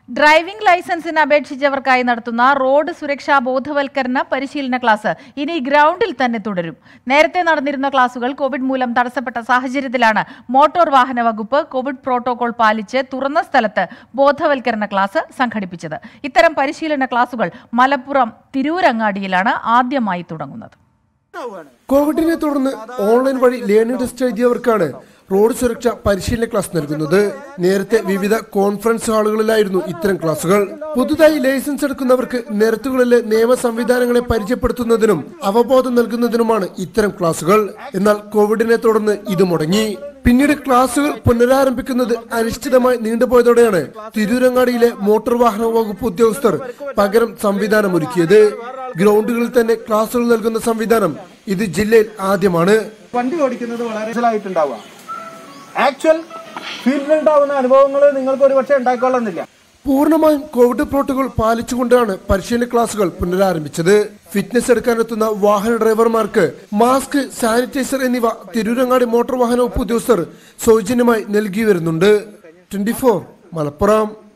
driving ലൈസൻസിന് അപേക്ഷിച്ചവർക്കായി നടത്തുന്ന road സുരക്ഷാ ബോധവൽക്കരണ പരിശീലന ക്ലാസ് ഇനി ഗ്രൗണ്ടിൽ തന്നെ തുടരും നേരത്തെ നടന്നിരുന്ന ക്ലാസുകൾ കോവിഡ് മൂലം തടസ്സപ്പെട്ട സാഹചര്യത്തിലാണ് മോട്ടോർ വാഹന വകുപ്പ് കോവിഡ് പ്രോട്ടോകോൾ പാലിച്ച് തുറന്ന സ്ഥലത്ത് ബോധവൽക്കരണ ക്ലാസ് സംഘടിപ്പിച്ചത് ഇത്തരം പരിശീലന ക്ലാസുകൾ മലപ്പുറം തിരൂരങ്ങാടിയിലാണ് ആദ്യമായി തുടങ്ങുന്നത് കോവിഡിനെ തുടർന്ന് ഓൺലൈൻ വഴി ലേണിംഗ് ടെസ്റ്റ് എഴുതിയവർക്കാണ് റോഡ് സുരക്ഷ പരിശീലന ക്ലാസ് നൽകുന്നത് നേരത്തെ വിവിധ കോൺഫറൻസ് ഹാളുകളിലായിരുന്നു ഇത്തരം ക്ലാസുകൾ പുതുതായി ലൈസൻസ് എടുക്കുന്നവർക്ക് നിരത്തുകളിലെ നിയമ സംവിധാനങ്ങളെ പരിചയപ്പെടുത്തുന്നതിനും അവബോധം നൽകുന്നതിനുമാണ് ഇത്തരം ക്ലാസുകൾ എന്നാൽ കോവിഡിനെ തുടർന്ന് ഇത് മുടങ്ങി പിന്നീട് ക്ലാസുകൾ പുനരാരംഭിക്കുന്നത് അനിശ്ചിതമായി നീണ്ടുപോയതോടെയാണ് തിരൂരങ്ങാടിയിലെ മോട്ടോർ വാഹന വകുപ്പ് ഉദ്യോഗസ്ഥർ പകരം സംവിധാനം ഒരുക്കിയത് ഗ്രൗണ്ടുകളിൽ തന്നെ ക്ലാസുകൾ നൽകുന്ന സംവിധാനം ഇത് ജില്ലയിൽ ആദ്യമാണ് വണ്ടി ഓടിക്കുന്നത് വളരെ മനസ്സിലായിട്ടുണ്ടാവുക ആക്ച്വൽ ഫീൽഡിലുണ്ടാവുന്ന അനുഭവങ്ങൾ നിങ്ങൾക്ക് ഒരുപക്ഷെ ഉണ്ടായിക്കൊള്ളുന്നില്ല പൂർണ്ണമായും കോവിഡ് പ്രോട്ടോകോൾ പാലിച്ചുകൊണ്ടാണ് പരിശീലന ക്ലാസുകൾ പുനരാരംഭിച്ചത് ഫിറ്റ്നസ് എടുക്കാനെത്തുന്ന വാഹന ഡ്രൈവർമാർക്ക് മാസ്ക് സാനിറ്റൈസർ എന്നിവ തിരൂരങ്ങാടി മോട്ടോർ വാഹന വകുപ്പ് ഉദ്യോഗസ്ഥർ സൗജന്യമായി നൽകി വരുന്നുണ്ട് ട്വന്റി മലപ്പുറം